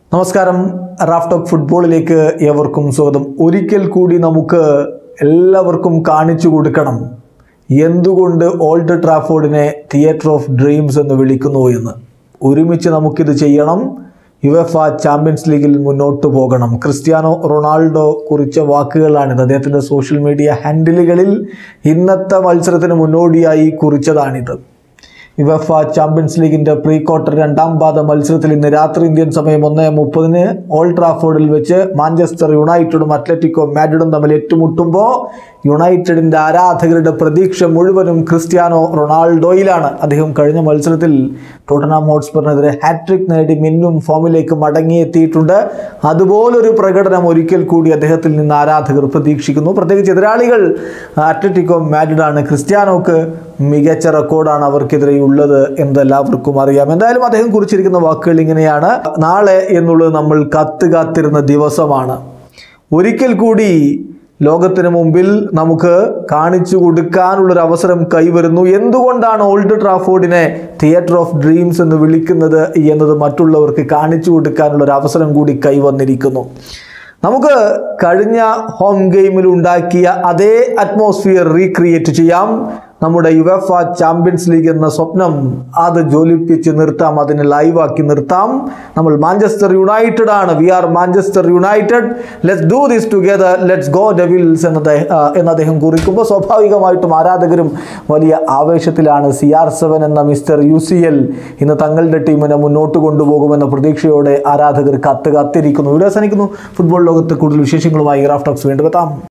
നമസ്കാരം റാഫ്റ്റോക്ക് ഫുട്ബോളിലേക്ക് ഏവർക്കും സ്വാഗതം ഒരിക്കൽ കൂടി നമുക്ക് എല്ലാവർക്കും കാണിച്ചു കൊടുക്കണം എന്തുകൊണ്ട് ഓൾഡ് ട്രാഫോർഡിനെ തിയേറ്റർ ഓഫ് ഡ്രീംസ് എന്ന് വിളിക്കുന്നു എന്ന് ഒരുമിച്ച് നമുക്കിത് ചെയ്യണം യുവഫ ചാമ്പ്യൻസ് ലീഗിൽ മുന്നോട്ട് പോകണം ക്രിസ്ത്യാനോ റൊണാൾഡോ കുറിച്ച വാക്കുകളാണിത് അദ്ദേഹത്തിൻ്റെ സോഷ്യൽ മീഡിയ ഹാൻഡിലുകളിൽ ഇന്നത്തെ മത്സരത്തിന് മുന്നോടിയായി കുറിച്ചതാണിത് യുവഫ ചാമ്പ്യൻസ് ലീഗിന്റെ പ്രീ ക്വാർട്ടർ രണ്ടാം പാദ മത്സരത്തിൽ ഇന്ന് രാത്രി ഇന്ത്യൻ സമയം ഒന്ന് മുപ്പതിന് ഓൾഡ് ട്രാഫോർഡിൽ വെച്ച് മാഞ്ചസ്റ്റർ യുണൈറ്റഡും അത്ലറ്റിക്കോ മാഡ്രിഡും തമ്മിൽ ഏറ്റുമുട്ടുമ്പോൾ യുണൈറ്റഡിന്റെ ആരാധകരുടെ പ്രതീക്ഷ മുഴുവനും ക്രിസ്ത്യാനോ റൊണാൾഡോയിലാണ് അദ്ദേഹം കഴിഞ്ഞ മത്സരത്തിൽ ടോട്ടനാം ഹോട്ട്സ്പറിനെതിരെ ഹാട്രിക് നേടി മിന്നും ഫോമിലേക്ക് മടങ്ങിയെത്തിയിട്ടുണ്ട് അതുപോലൊരു പ്രകടനം ഒരിക്കൽ കൂടി അദ്ദേഹത്തിൽ നിന്ന് ആരാധകർ പ്രതീക്ഷിക്കുന്നു പ്രത്യേകിച്ച് എതിരാളികൾ അത്ലറ്റിക്കോ മാഡ്രിഡാണ് ക്രിസ്ത്യാനോക്ക് മികച്ച റെക്കോർഡാണ് അവർക്കെതിരെ ഉള്ളത് എന്നെല്ലാവർക്കും അറിയാം എന്തായാലും അദ്ദേഹം കുറിച്ചിരിക്കുന്ന വാക്കുകൾ ഇങ്ങനെയാണ് നാളെ എന്നുള്ളത് നമ്മൾ കത്ത് കാത്തിരുന്ന ദിവസമാണ് ഒരിക്കൽ കൂടി ലോകത്തിന് മുമ്പിൽ നമുക്ക് കാണിച്ചു കൊടുക്കാനുള്ളൊരു അവസരം കൈവരുന്നു എന്തുകൊണ്ടാണ് ഓൾഡ് ട്രാഫോർഡിനെ തിയേറ്റർ ഓഫ് ഡ്രീംസ് എന്ന് വിളിക്കുന്നത് എന്നത് മറ്റുള്ളവർക്ക് കാണിച്ചു കൊടുക്കാനുള്ള ഒരു അവസരം കൂടി കൈവന്നിരിക്കുന്നു നമുക്ക് കഴിഞ്ഞ ഹോം ഗെയിമിൽ ഉണ്ടാക്കിയ അതേ അറ്റ്മോസ്ഫിയർ റീക്രിയേറ്റ് ചെയ്യാം നമ്മുടെ യുവഫ ചാമ്പ്യൻസ് ലീഗ് എന്ന സ്വപ്നം അത് ജ്വലിപ്പിച്ച് നിർത്താം അതിനെ ലൈവാക്കി നിർത്താം നമ്മൾ മാഞ്ചസ്റ്റർ യുണൈറ്റഡ് ആണ് we are Manchester United let's do this together let's go devils എന്ന് അദ്ദേഹം ആ, എന്ന് അദ്ദേഹം കുറിക്കുമ്പോൾ സ്വാഭാവികമായിട്ടും ആരാധകരും വലിയ ആവേശത്തിലാണ് സി ആർ സെവൻ എന്ന മിസ്റ്റർ യു സി എൽ ഇന്ന് തങ്ങളുടെ ടീമിനെ മുന്നോട്ട് കൊണ്ടുപോകുമെന്ന പ്രതീക്ഷയോടെ ആരാധകർ കത്ത് കാത്തിരിക്കുന്നു ഇവിടെ അവസാനിക്കുന്നു ഫുട്ബോൾ ലോകത്ത് കൂടുതൽ വിശേഷങ്ങളുമായി റാഫ്റ്റോക്സ് വീണ്ടും എത്താം